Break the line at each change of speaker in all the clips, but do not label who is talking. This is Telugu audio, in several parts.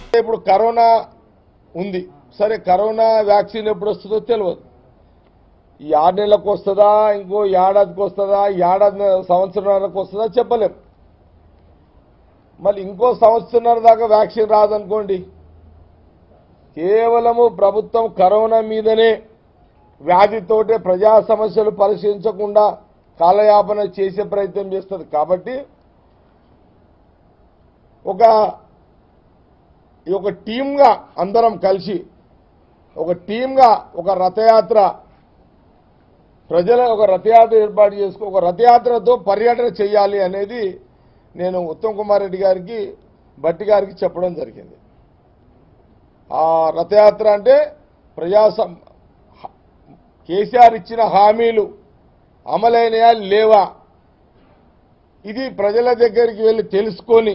ఇప్పుడు కరోనా ఉంది సరే కరోనా వ్యాక్సిన్ ఎప్పుడు వస్తుందో తెలియదు ఈ ఆరు నెలలకు వస్తుందా ఇంకో ఏడాదికి వస్తుందా ఏడాది సంవత్సరాలకు వస్తుందా చెప్పలేం మళ్ళీ ఇంకో సంవత్సరం దాకా వ్యాక్సిన్ రాదనుకోండి కేవలము ప్రభుత్వం కరోనా మీదనే వ్యాధితోటే ప్రజా సమస్యలు పరిశీలించకుండా కాలయాపన చేసే ప్రయత్నం చేస్తుంది కాబట్టి ఒక ఈ ఒక టీమ్గా అందరం కలిసి ఒక టీమ్గా ఒక రథయాత్ర ప్రజల ఒక రథయాత్ర ఏర్పాటు చేసుకో ఒక రథయాత్రతో పర్యటన చేయాలి అనేది నేను ఉత్తమ్ కుమార్ రెడ్డి గారికి భట్టి గారికి చెప్పడం జరిగింది ఆ రథయాత్ర అంటే ప్రజా సం- హ- కేసీఆర్ ఇచ్చిన హామీలు అమలైనయా లేవా ఇది ప్రజల దగ్గరికి వెళ్ళి తెలుసుకొని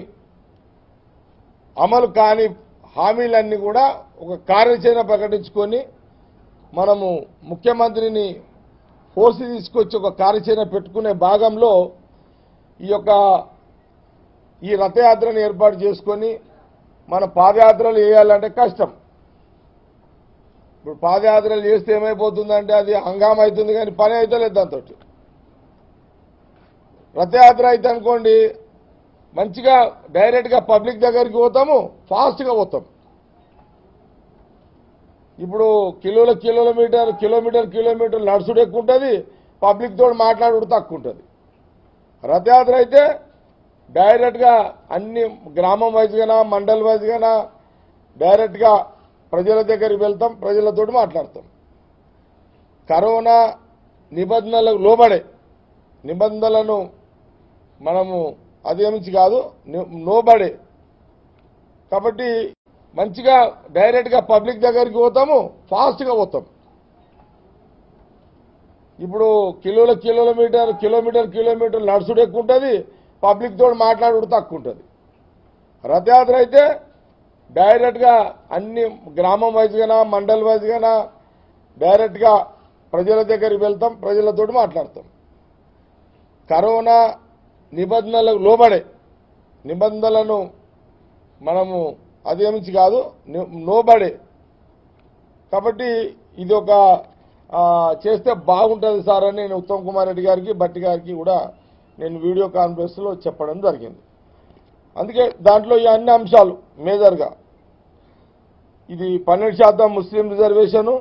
అమలు కాని హామీలన్నీ కూడా ఒక కార్యాచరణ ప్రకటించుకొని మనము ముఖ్యమంత్రిని ఫోర్స్ తీసుకొచ్చి ఒక కార్యాచరణ పెట్టుకునే భాగంలో ఈ యొక్క ఈ రథయాత్రను ఏర్పాటు చేసుకొని మన పాదయాత్రలు వేయాలంటే కష్టం ఇప్పుడు పాదయాత్రలు చేస్తే ఏమైపోతుందంటే అది హంగామ అవుతుంది కానీ పని అయితే లేదు దాంతో రథయాత్ర అయితే అనుకోండి మంచిగా డైరెక్ట్గా పబ్లిక్ దగ్గరికి పోతాము ఫాస్ట్గా పోతాం ఇప్పుడు కిలోల కిలోమీటర్ కిలోమీటర్ కిలోమీటర్ నడుచుడు ఎక్కువ ఉంటుంది పబ్లిక్ తోటి మాట్లాడుడు తక్కువ ఉంటుంది రథయాత్ర అయితే డైరెక్ట్గా అన్ని గ్రామం వైజ్గానా మండల్ వైజ్గానా డైరెక్ట్గా ప్రజల దగ్గరికి వెళ్తాం ప్రజలతోటి మాట్లాడతాం కరోనా నిబంధనలకు లోబడే నిబంధనలను మనము అదేమించి కాదు ని- లోబడే కాబట్టి మంచిగా డైరెక్ట్గా పబ్లిక్ దగ్గరికి పోతాము ఫాస్ట్గా పోతాం ఇప్పుడు కిలోల కిలోమీటర్ కిలోమీటర్ కిలోమీటర్ నడుచుడు ఎక్కువ ఉంటుంది పబ్లిక్ తోటి మాట్లాడుడు తక్కువ ఉంటుంది రథయాత్ర అయితే డైరెక్ట్గా అన్ని గ్రామం వైజ్గానా మండల్ వైజ్గానా డైరెక్ట్గా ప్రజల దగ్గరికి వెళ్తాం ప్రజలతోటి మాట్లాడతాం కరోనా నిబంధనలకు లోబడే నిబంధనలను మనము అదేమించి కాదు ని- లోబడే కాబట్టి ఇది ఒక ఆ, చేస్తే బాగుంటుంది సార్ అని నేను ఉత్తమ్ కుమార్ రెడ్డి గారికి భట్టి గారికి కూడా నేను వీడియో కాన్ఫరెన్స్లో చెప్పడం జరిగింది అందుకే దాంట్లో ఈ అన్ని అంశాలు మేజర్గా ఇది పన్నెండు శాతం ముస్లిం రిజర్వేషను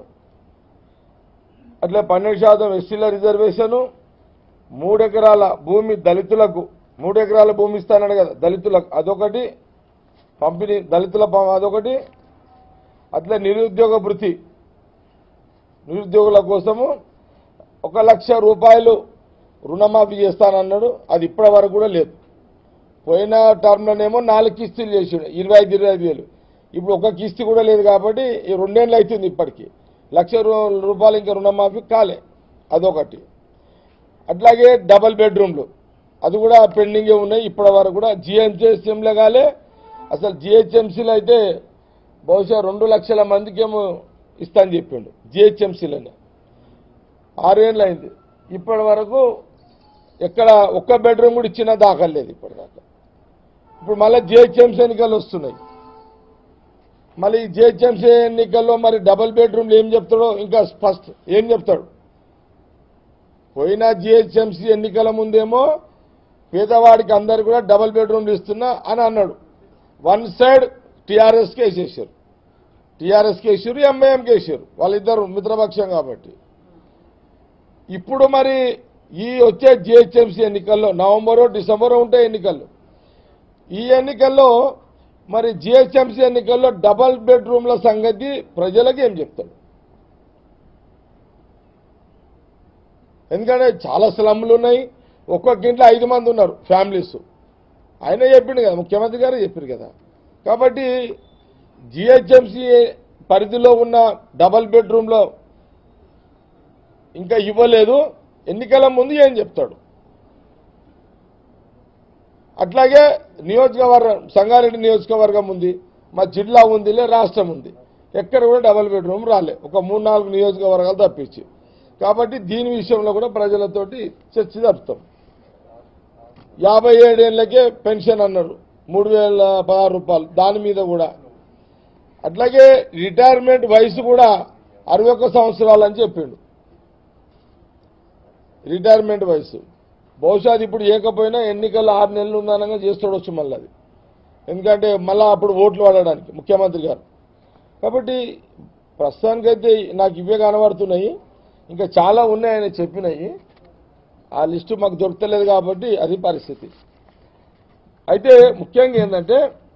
అట్లే పన్నెండు శాతం ఎస్సీల రిజర్వేషను మూడెకరాల భూమి దళితులకు మూడెకరాల భూమి ఇస్తానని కదా దళితులకు అదొకటి పంపిణీ దళితుల ప- అదొకటి అట్లే నిరుద్యోగ భృతి నిరుద్యోగుల కోసము ఒక లక్ష రూపాయలు రుణమాఫీ చేస్తానన్నాడు అది ఇప్పటి వరకు కూడా లేదు పోయిన టర్మ్లోనేమో నాలుగు కిస్తీలు చేసిండు ఇరవై ఐదు ఇరవై ఐదు వేలు ఇప్పుడు ఒక కిస్తీ కూడా లేదు కాబట్టి ఈ రెండేళ్ళు అవుతుంది ఇప్పటికి లక్ష రూ- రూపాయలు ఇంకా రుణమాఫీ కాలే అదొకటి అట్లాగే డబల్ బెడ్రూమ్లు అది కూడా పెండింగే ఉన్నాయి ఇప్పటి వరకు కూడా జిహెచ్ఎంసీలో కాలే అసలు జిహెచ్ఎంసీలో అయితే బహుశా రెండు లక్షల మందికేమో ఇస్తా అని చెప్పిండు జిహెచ్ఎంసీలోనే ఆరేళ్ళు అయింది ఇప్పటి వరకు ఎక్కడ ఒక్క బెడ్రూమ్ కూడా ఇచ్చిన దాఖలు లేదు ఇప్పటిదాకా ఇప్పుడు మళ్ళీ జిహెచ్ఎంసీ ఎన్నికలు వస్తున్నాయి మళ్ళీ ఈ జిహెచ్ఎంసీ ఎన్నికల్లో మరి డబుల్ బెడ్రూమ్లు ఏం చెప్తాడో ఇంకా ఫస్ట్ ఏం చెప్తాడు పోయిన జిహెచ్ఎంసీ ఎన్నికల ముందేమో పేదవాడికి అందరు కూడా డబుల్ బెడ్రూమ్లు ఇస్తున్నా అని అన్నాడు వన్ సైడ్ టీఆర్ఎస్కి వేసేసారు టీఆర్ఎస్కి వేసారు ఎంఐఎంకి వేసారు వాళ్ళిద్దరు మిత్రపక్షం కాబట్టి ఇప్పుడు మరి ఈ వచ్చే జిహెచ్ఎంసీ ఎన్నికల్లో నవంబరో డిసెంబరో ఉంటాయి ఎన్నికల్లో ఈ ఎన్నికల్లో మరి జిహెచ్ఎంసీ ఎన్నికల్లో డబల్ బెడ్రూమ్ల సంగతి ప్రజలకు ఏం చెప్తాడు ఎందుకంటే చాలా స్లమ్లు ఉన్నాయి ఒక్కొక్క ఇంట్లో ఐదు మంది ఉన్నారు ఫ్యామిలీస్ ఆయన చెప్పిండు కదా ముఖ్యమంత్రి గారు చెప్పారు కదా కాబట్టి జిహెచ్ఎంసీ పరిధిలో ఉన్న డబల్ బెడ్రూమ్లో ఇంకా ఇవ్వలేదు ఎన్నికల ముందు ఏం చెప్తాడు అట్లాగే నియోజకవర్గం సంగారెడ్డి నియోజకవర్గం ఉంది మా జిల్లా ఉందిలే రాష్ట్రం ఉంది ఎక్కడ కూడా డబల్ బెడ్రూమ్ రాలే ఒక మూడు నాలుగు నియోజకవర్గాలు తప్పించి కాబట్టి దీని విషయంలో కూడా ప్రజలతోటి చర్చ జరుపుతాం యాభై ఏడేళ్లకే పెన్షన్ అన్నారు మూడు వేల పదహారు రూపాయలు దాని మీద కూడా అట్లాగే రిటైర్మెంట్ వయసు కూడా అరవై ఒక్క సంవత్సరాలు అని చెప్పిండు రిటైర్మెంట్ వయసు బహుశా అది ఇప్పుడు ఏకపోయినా ఎన్నికల్లో ఆరు నెలలు ఉందనగా చేస్తాడొచ్చు మళ్ళీ అది ఎందుకంటే మళ్ళా అప్పుడు ఓట్లు పడడానికి ముఖ్యమంత్రి గారు కాబట్టి ప్రస్తుతానికైతే నాకు ఇవే కనబడుతున్నాయి ఇంకా చాలా ఉన్నాయి ఆయన చెప్పినాయి ఆ లిస్టు మాకు దొరకలేదు కాబట్టి అది పరిస్థితి అయితే ముఖ్యంగా ఏంటంటే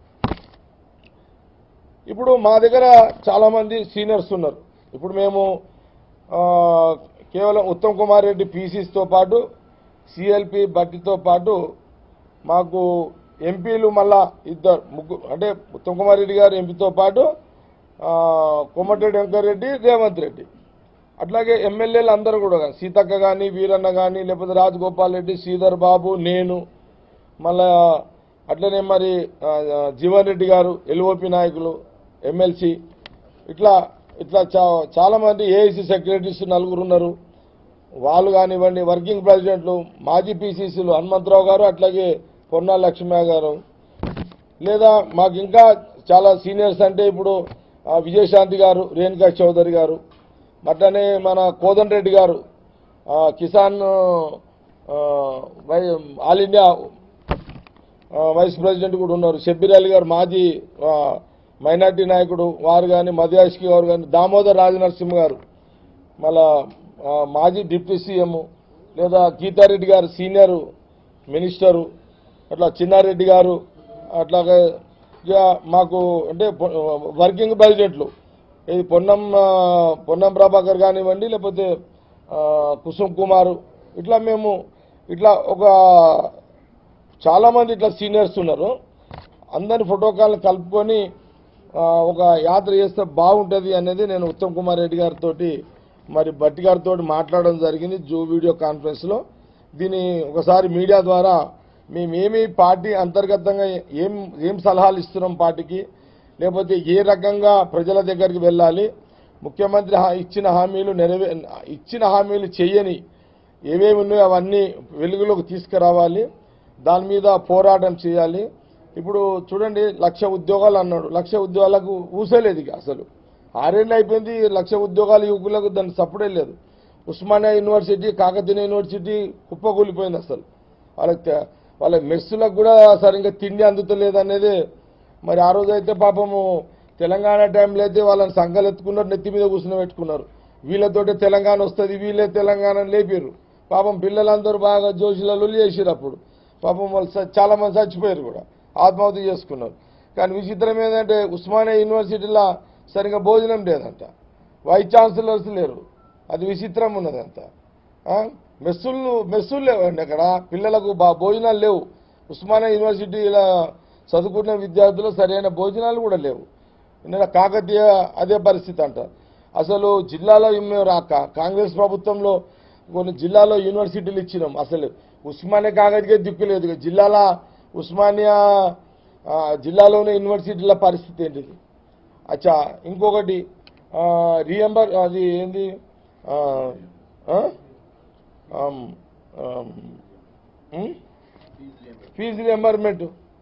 ఇప్పుడు మా దగ్గర చాలా మంది సీనియర్స్ ఉన్నారు ఇప్పుడు మేము ఆ, కేవలం ఉత్తమ్ కుమార్ రెడ్డి పీసీస్తో పాటు సిఎల్పి బట్టితో పాటు మాకు ఎంపీలు మళ్ళా ఇద్దరు ముగ్గురు అంటే ఉత్తమ్ కుమార్ రెడ్డి గారు ఎంపీతో పాటు ఆ, కోమటిరెడ్డి వెంకటరెడ్డి రేవంత్ రెడ్డి అట్లాగే ఎమ్మెల్యేలు అందరూ కూడా సీతక్క కానీ వీరన్న కానీ లేకపోతే రాజగోపాల్ రెడ్డి శ్రీధర్ బాబు నేను మళ్ళా అట్లనే మరి ఆ, ఆ, జీవన్ రెడ్డి గారు ఎల్ఓపి నాయకులు ఎమ్మెల్సీ ఇట్లా ఇట్లా చా- చాలా మంది ఏఐసి సెక్రటరీస్ నలుగురు ఉన్నారు వాళ్ళు కానివ్వండి వర్కింగ్ ప్రెసిడెంట్లు మాజీ పీసీసీలు హనుమంతరావు గారు అట్లాగే పొన్నా లక్ష్మయ్య గారు లేదా మాకు ఇంకా చాలా సీనియర్స్ అంటే ఇప్పుడు ఆ, విజయశాంతి గారు రేణుకా చౌదరి గారు అట్లనే మన కోదండ రెడ్డి గారు ఆ, కిసాన్ ఆ, వై- ఆల్ ఇండియా ఆ, వైస్ ప్రెసిడెంట్ కూడా ఉన్నారు షబ్బీర్ అలీ గారు మాజీ ఆ, మైనార్టీ నాయకుడు వారు కానీ మధ్యాష్కి గారు కానీ దామోదర్ రాజనరసింహ గారు మళ్ళా ఆ, మాజీ డిప్యూటీ సీఎం లేదా గీతారెడ్డి గారు సీనియర్ మినిస్టరు అట్లా చిన్నారెడ్డి గారు అట్లాగే ఇక మాకు అంటే పొ- వర్కింగ్ ప్రెసిడెంట్లు ఇది పొన్నం ఆ, పొన్నం ప్రభాకర్ కానివ్వండి లేకపోతే ఆ, కుసుమ్ కుమార్ ఇట్లా మేము ఇట్లా ఒక చాలా మంది ఇట్లా సీనియర్స్ ఉన్నారు అందరి ఫోటోకాలను కలుపుకొని ఆ, ఒక యాత్ర చేస్తే బాగుంటుంది అనేది నేను ఉత్తమ్ కుమార్ రెడ్డి గారితో మరి బట్టి గారితో మాట్లాడడం జరిగింది జూ వీడియో కాన్ఫరెన్స్లో దీన్ని ఒకసారి మీడియా ద్వారా మేమేమి పార్టీ అంతర్గతంగా ఏం ఏం సలహాలు ఇస్తున్నాం పార్టీకి లేకపోతే ఏ రకంగా ప్రజల దగ్గరికి వెళ్ళాలి ముఖ్యమంత్రి హా- ఇచ్చిన హామీలు నెరవే ఇచ్చిన హామీలు చేయని ఏవేవి ఉన్నాయో అవన్నీ వెలుగులోకి తీసుకురావాలి దాని మీద పోరాటం చేయాలి ఇప్పుడు చూడండి లక్ష ఉద్యోగాలు అన్నాడు లక్ష ఉద్యోగాలకు ఊసలేదు ఇక అసలు ఆరేళ్ళు అయిపోయింది లక్ష ఉద్యోగాలు యువకులకు దాన్ని సప్పుడే లేదు ఉస్మానియా యూనివర్సిటీ కాకతీయ యూనివర్సిటీ కుప్పకూలిపోయింది అసలు వాళ్ళకి తె- వాళ్ళ మెస్సులకు కూడా సరిగ్గా తిండి అందుతలేదు అనేది మరి ఆ రోజు అయితే పాపము తెలంగాణ టైంలో అయితే వాళ్ళని సంఘాలు ఎత్తుకున్నారు నెత్తి మీద కూర్చుని పెట్టుకున్నారు వీళ్ళతోటే తెలంగాణ వస్తుంది వీళ్ళే తెలంగాణ లేపారు పాపం పిల్లలందరూ బాగా జోషులలో చేసిరు అప్పుడు పాపం వాళ్ళు స- చాలా మంది చచ్చిపోయారు కూడా ఆత్మహత్య చేసుకున్నారు కానీ విచిత్రం ఏంటంటే ఉస్మానియా యూనివర్సిటీలో సరిగ్గా భోజనం లేదంట వైస్ ఛాన్సలర్స్ లేరు అది విచిత్రం ఉన్నదంతా ఆ? మెస్సులు మెస్సులు లేవండి అక్కడ పిల్లలకు బా భోజనాలు లేవు ఉస్మానియా యూనివర్సిటీలో చదువుకున్న విద్యార్థులు సరైన భోజనాలు కూడా లేవు నిన్న కాకతీయ అదే పరిస్థితి అంట అసలు జిల్లాలో మేము రా- కా- కాంగ్రెస్ ప్రభుత్వంలో కొన్ని జిల్లాలో యూనివర్సిటీలు ఇచ్చినాం అసలు ఉస్మానియా కాకతీయ దిక్కు లేదు ఇక జిల్లాల ఉస్మానియా ఆ, జిల్లాలోని యూనివర్సిటీల పరిస్థితి ఏంటిది అచ్చా ఇంకొకటి రియంబర్ అది ఏంది ఆ, ఆ? ఆమ్, ఆమ్, ఉమ్? ఫీజు రియంబర్మెంట్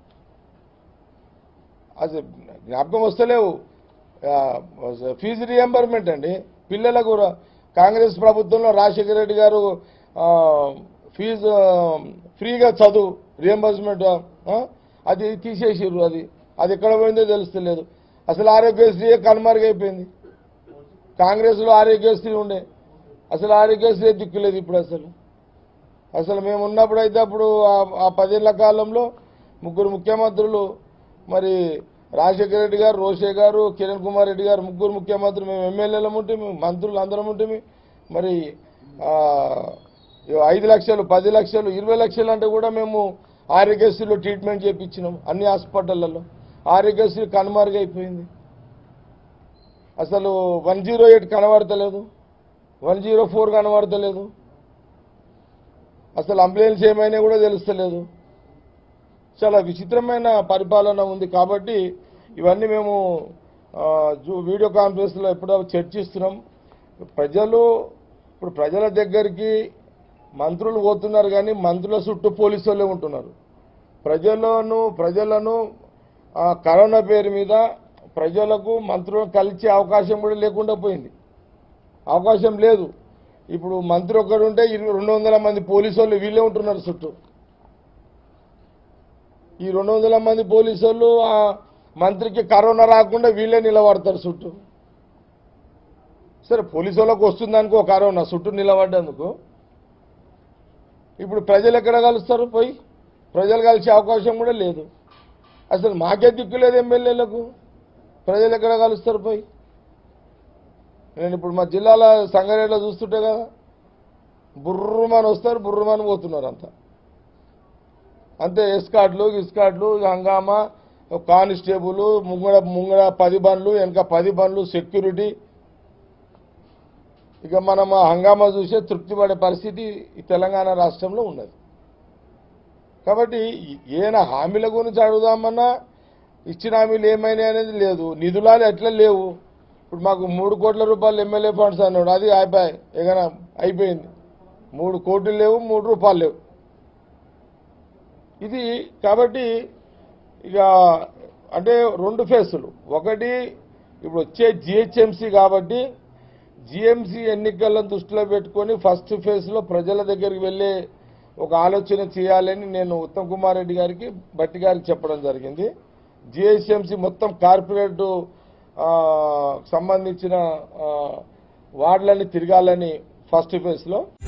అది జ్ఞాపకం వస్తలేవు ఆ, ఫీజు రియంబర్మెంట్ అండి పిల్లలకు ర- కాంగ్రెస్ ప్రభుత్వంలో రాజశేఖర రెడ్డి గారు ఆ, ఫీజు ఆ, ఫ్రీగా చదువు రియంబర్స్మెంట్ అది తీసేసిర్రు అది అది ఎక్కడ పోయిందో తెలుస్తలేదు అసలు ఆరోగ్యశ్రీ కనుమరుగైపోయింది కాంగ్రెస్లో ఆరోగ్యశ్రీ ఉండే అసలు ఆరోగ్యశ్రీ దిక్కులేదు ఇప్పుడు అసలు అసలు మేము ఉన్నప్పుడు అయితే అప్పుడు ఆ- ఆ పదేళ్ల కాలంలో ముగ్గురు ముఖ్యమంత్రులు మరి రాజశేఖర రెడ్డి గారు రోషే గారు కిరణ్ కుమార్ రెడ్డి గారు ముగ్గురు ముఖ్యమంత్రులు మేము ఎమ్మెల్యేలం ఉంటే మంత్రులు అందరం ఉంటే మరి ఆ, ఐదు లక్షలు పది లక్షలు ఇరవై లక్షలు అంటే కూడా మేము ఆరోగ్యశ్రీలో ట్రీట్మెంట్ చేయించినాం అన్ని హాస్పిటళ్లలో ఆరోగ్యశ్రీ కనుమరుగైపోయింది అసలు వన్ జీరో ఎయిట్ కనబడతలేదు వన్ జీరో ఫోర్ కనబడతలేదు అసలు అంబులెన్స్ ఏమైనా కూడా తెలుస్తలేదు చాలా విచిత్రమైన పరిపాలన ఉంది కాబట్టి ఇవన్నీ మేము ఆ, జూ వీడియో కాన్ఫరెన్స్లో ఎప్పుడో చర్చిస్తున్నాం ప్రజలు ఇప్పుడు ప్రజల దగ్గరికి మంత్రులు పోతున్నారు కానీ మంత్రుల చుట్టూ పోలీసు వాళ్ళే ఉంటున్నారు ప్రజలను ప్రజలను ఆ, కరోనా పేరు మీద ప్రజలకు మంత్రులను కలిసే అవకాశం కూడా లేకుండా పోయింది అవకాశం లేదు ఇప్పుడు మంత్రి ఒక్కడు ఉంటే ఇరవై రెండు వందల మంది పోలీసు వాళ్ళు వీళ్ళే ఉంటున్నారు చుట్టూ ఈ రెండు వందల మంది పోలీసు వాళ్ళు ఆ మంత్రికి కరోనా రాకుండా వీళ్ళే నిలబడతారు చుట్టూ సరే పోలీసు వాళ్ళకు వస్తుంది అనుకో కరోనా చుట్టూ నిలబడ్డందుకు ఇప్పుడు ప్రజలు ఎక్కడ కలుస్తారు పోయి ప్రజలు కలిసే అవకాశం కూడా లేదు అసలు మాకే దిక్కు లేదు ఎమ్మెల్యేలకు ప్రజలు ఎక్కడ కలుస్తారు పోయి నేను ఇప్పుడు మా జిల్లాల సంగారెడ్డిలో చూస్తుంటే కదా బుర్రుమని వస్తారు బుర్రుమని పోతున్నారు అంతా అంతే ఎస్కాట్లు ఇస్కాట్లు హంగామా కానిస్టేబుల్ ముంగడ ముంగడ పది బండ్లు వెనక పది బండ్లు సెక్యూరిటీ ఇక మనం ఆ హంగామా చూసే తృప్తి పడే పరిస్థితి ఈ తెలంగాణ రాష్ట్రంలో ఉన్నది కాబట్టి ఏనా హామీల గురించి అడుగుదామన్నా ఇచ్చిన హామీలు ఏమైనాయి అనేది లేదు నిధులాలు ఎట్లా లేవు ఇప్పుడు మాకు మూడు కోట్ల రూపాయలు ఎమ్మెల్యే ఫండ్స్ అన్నాడు అది అయిపోయి ఏదైనా అయిపోయింది మూడు కోట్లు లేవు మూడు రూపాయలు లేవు ఇది కాబట్టి ఇక అంటే రెండు ఫేసులు ఒకటి ఇప్పుడు వచ్చే జిహెచ్ఎంసీ కాబట్టి జిఎంసీ ఎన్నికలను దృష్టిలో పెట్టుకొని ఫస్ట్ ఫేజ్లో ప్రజల దగ్గరికి వెళ్ళే ఒక ఆలోచన చేయాలని నేను ఉత్తమ్ కుమార్ రెడ్డి గారికి బట్టి గారికి చెప్పడం జరిగింది జిహెచ్ఎంసీ మొత్తం కార్పొరేట్ ఆ, సంబంధించిన ఆ, వార్డులని తిరగాలని ఫస్ట్ ఫేజ్లో